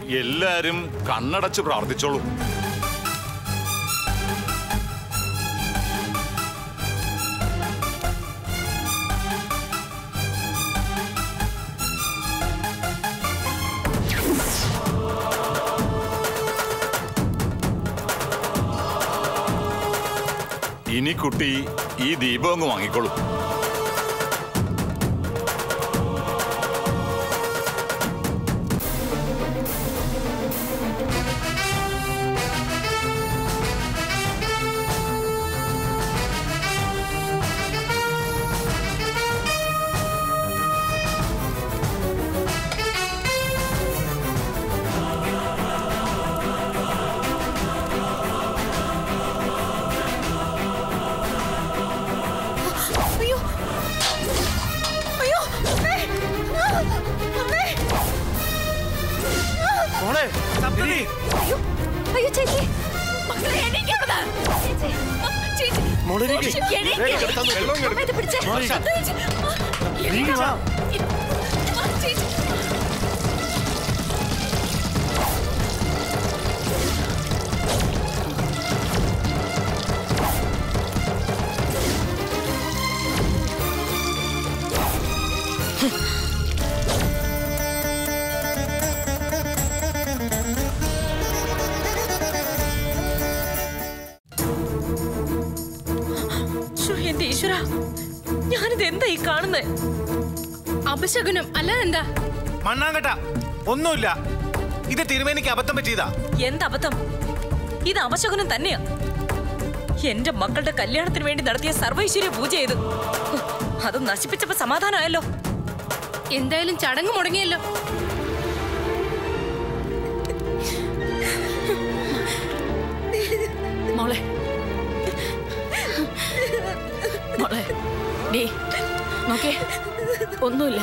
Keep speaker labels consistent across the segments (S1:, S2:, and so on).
S1: എല്ലാരും കണ്ണടച്ച് പ്രാർത്ഥിച്ചോളൂ ഇനി കുട്ടി ഈ ദീപം അങ്ങ് വാങ്ങിക്കോളൂ
S2: അയ്യോ അയ്യോ അമ്മേ! ആ! അമ്മേ!
S3: മോളെ സപ്തതി
S2: അയ്യോ അയ്യോ ചേച്ചി മക്കളെ എണീക്കണത് ചേച്ചി ആ, ചേച്ചി
S3: മോളെ എണീക്ക്.
S2: എണീക്ക്.
S3: വേഗം എടുക്കാൻ നോക്ക്.
S2: വെള്ളം അമ്മേ, ഇത് പിടിച്ചേ.
S3: മോളെ.
S2: ചേച്ചി, ആ,
S3: നീങ്ങി വാ.
S2: ആ, ചേച്ചി
S4: ശ്ശോ, എന്റെ ഈശ്വര ഞാനിത് എന്താ ഈ കാണുന്നത് അപശകുനം അല്ല എന്താ
S3: മണ്ണാങ്കട്ട ഒന്നുമില്ല ഇത് തിരുമേനിക്ക് അബദ്ധം പറ്റിയതാ
S4: എന്ത് അബദ്ധം ഇത് അപശകുനം തന്നെയാ എന്റെ മക്കളുടെ കല്യാണത്തിന് വേണ്ടി നടത്തിയ സർവൈശ്വര്യ പൂജ ചെയ്തു അത് നശിപ്പിച്ചപ്പോ സമാധാനമായല്ലോ
S5: എന്തായാലും ചടങ്ങ് മുടങ്ങിയല്ലോ
S4: മോളെ മോളെ ഡേ നോക്കേ ഒന്നുമില്ല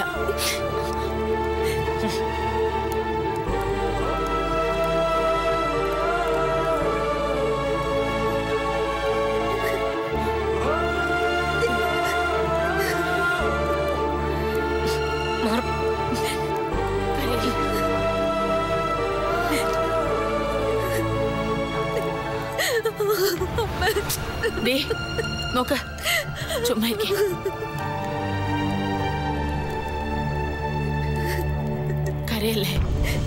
S4: മാറും ദേ നോക്ക് ചുമ്മാ ഇരിക്ക്. കരയല്ലേ